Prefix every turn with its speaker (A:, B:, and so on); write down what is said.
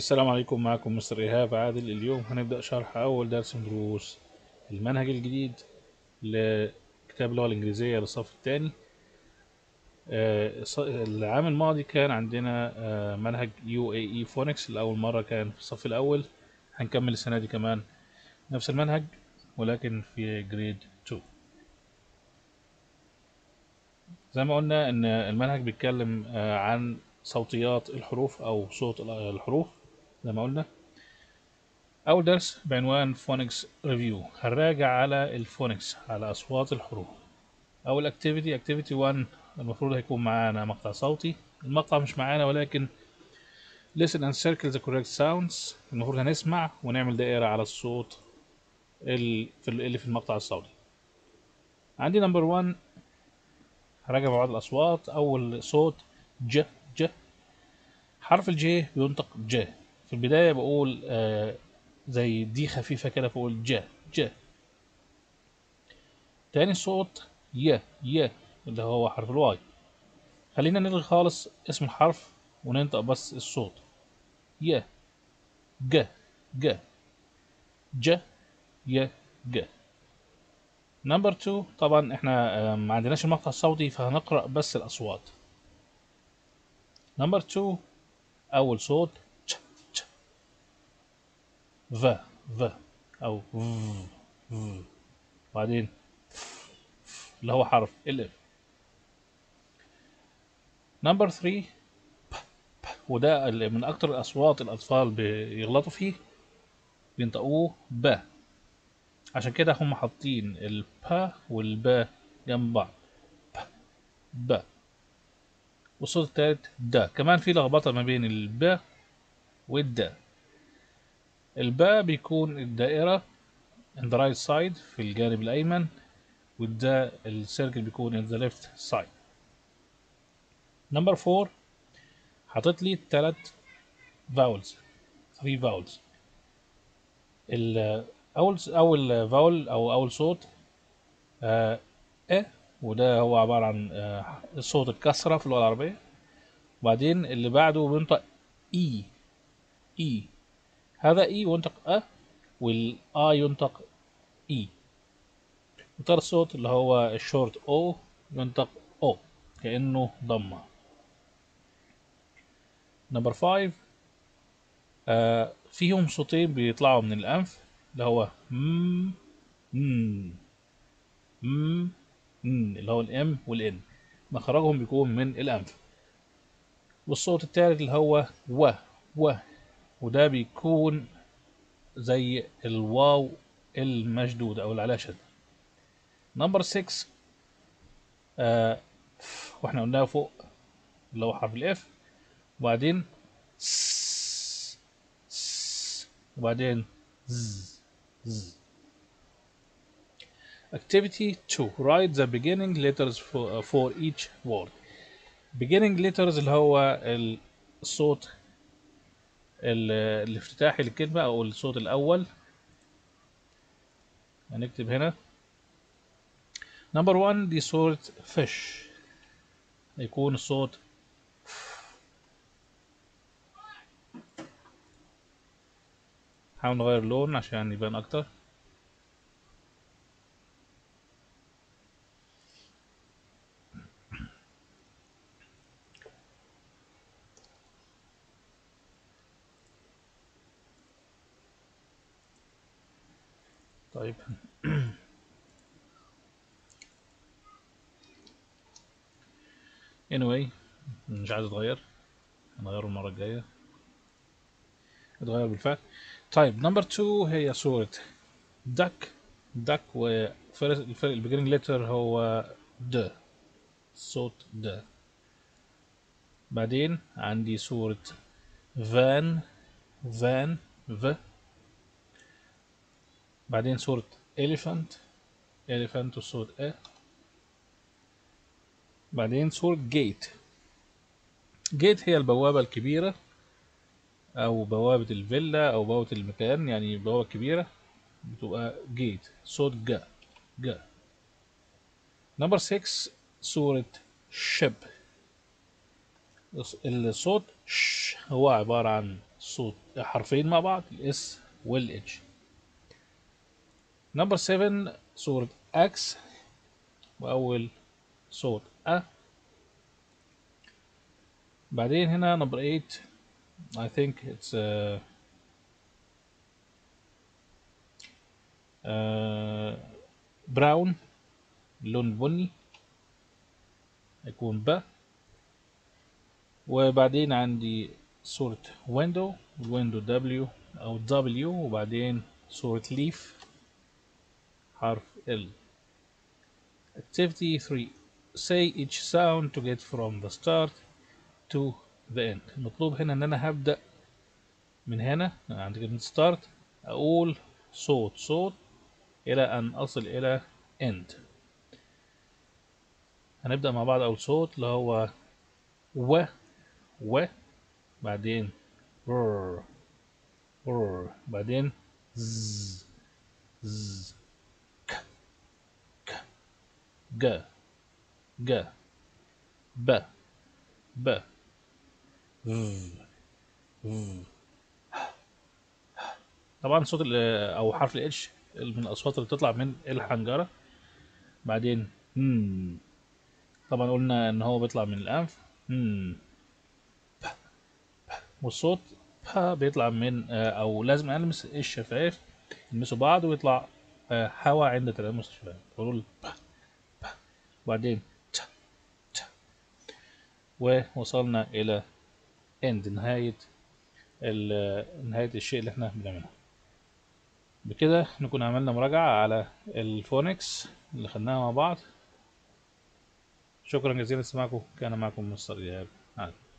A: السلام عليكم معكم مستر إيهاب عادل اليوم هنبدأ شرح أول درس من دروس المنهج الجديد لكتاب اللغة الإنجليزية للصف الثاني العام الماضي كان عندنا آه، منهج UAE Phonics لأول مرة كان في الصف الأول هنكمل السنة دي كمان نفس المنهج ولكن في جريد 2 زي ما قلنا ان المنهج بيتكلم آه، عن صوتيات الحروف او صوت الحروف زي ما قلنا اول درس بعنوان فونكس ريفيو هنراجع على الفونكس على اصوات الحروف اول اكتيفيتي اكتيفيتي 1 المفروض هيكون معانا مقطع صوتي المقطع مش معانا ولكن listen and circle the correct sounds المفروض هنسمع ونعمل دائرة على الصوت اللي في المقطع الصوتي عندي نمبر 1 هراجع مع بعض الأصوات أول صوت ج ج حرف الجي بينطق ج في البداية بقول آه زي دي خفيفة كده بقول ج ج تاني صوت ي ي اللي هو حرف الواي خلينا نلغي خالص اسم الحرف وننطق بس الصوت ي ج ج ج ي ج نمبر 2 طبعا احنا ما عندناش المقطع الصوتي فهنقرأ بس الأصوات نمبر 2 أول صوت تش تش ف ف أو ف ف بعدين اللي هو حرف الإف نمبر 3 ب ب وده من أكتر الأصوات الأطفال بيغلطوا فيه بينطقوه ب عشان كده هم حاطين البا والبا جنب بعض ب ب والصوت التالت دا كمان في لخبطة ما بين البا والدا البا بيكون الدائرة in the right side في الجانب الأيمن والدا السيركل بيكون in the left side نمبر فور حاطط لي تلات vowels 3 vowels اول اول فاول او اول صوت آه ا وده هو عباره عن آه صوت الكسره في اللغه العربيه وبعدين اللي بعده بينطق اي اي هذا اي وينطق ا والا ينطق اي وتر الصوت اللي هو الشورت او ينطق او كانه ضمه نمبر 5 آه فيهم صوتين بيطلعوا من الانف اللي هو م م م م اللي هو الام والان مخرجهم بيكون من الانف والصوت الثالث اللي هو و و وده بيكون زي الواو المشدود او اللي عليها شد نمبر 6 آه واحنا قلناها فوق اللي هو حرف الاف وبعدين س س وبعدين ز Z. Activity 2 Write the beginning letters for, uh, for each word. Beginning letters اللي هو الصوت الافتتاحي للكلمة أو الصوت الأول هنكتب هنا نمبر 1 دي صورة fish يكون الصوت نحاول نغير اللون عشان يبان اكتر طيب anyway مش عايز اتغير هنغيره المرة الجاية اتغير بالفعل طيب نمبر 2 هي صورة دك دك وفرق البيجننج ليتر هو د صوت د بعدين عندي صورة فان فان ف بعدين صورة elephant elephant وصوت ا بعدين صورة جيت جيت هي البوابة الكبيرة او بوابة الفيلا او بوابة المكان يعني بوابة كبيرة بتبقى جيت صوت جا جا نمبر 6 صورة شب الصوت ش هو عبارة عن صوت حرفين مع بعض الاس والاتش نمبر 7 صورة اكس واول صوت ا بعدين هنا نمبر 8 I think it's uh, uh, براون لون بني يكون ب وبعدين عندي صورة ويندو الويندو دبليو أو دبليو وبعدين صورة ليف حرف ال Activity 3 Say each sound to get from the start to the end المطلوب هنا ان انا هبدأ من هنا عند كلمة start اقول صوت صوت الى ان اصل الى end هنبدأ مع بعض اول صوت اللي هو و و بعدين رر رر بعدين ز ز ك ك ج ج ب ب طبعا صوت او حرف الاتش من الاصوات اللي بتطلع من الحنجره بعدين مم. طبعا قلنا ان هو بيطلع من الانف مم. والصوت ب بيطلع من او لازم المس الشفايف يلمسوا بعض ويطلع هواء عند تلامس الشفايف بقول وبعدين ووصلنا الى end نهاية نهاية الشيء اللي احنا بنعمله بكده نكون عملنا مراجعة على الفونكس اللي خدناها مع بعض شكرا جزيلا لاستماعكم كان معكم مستر إيهاب عادل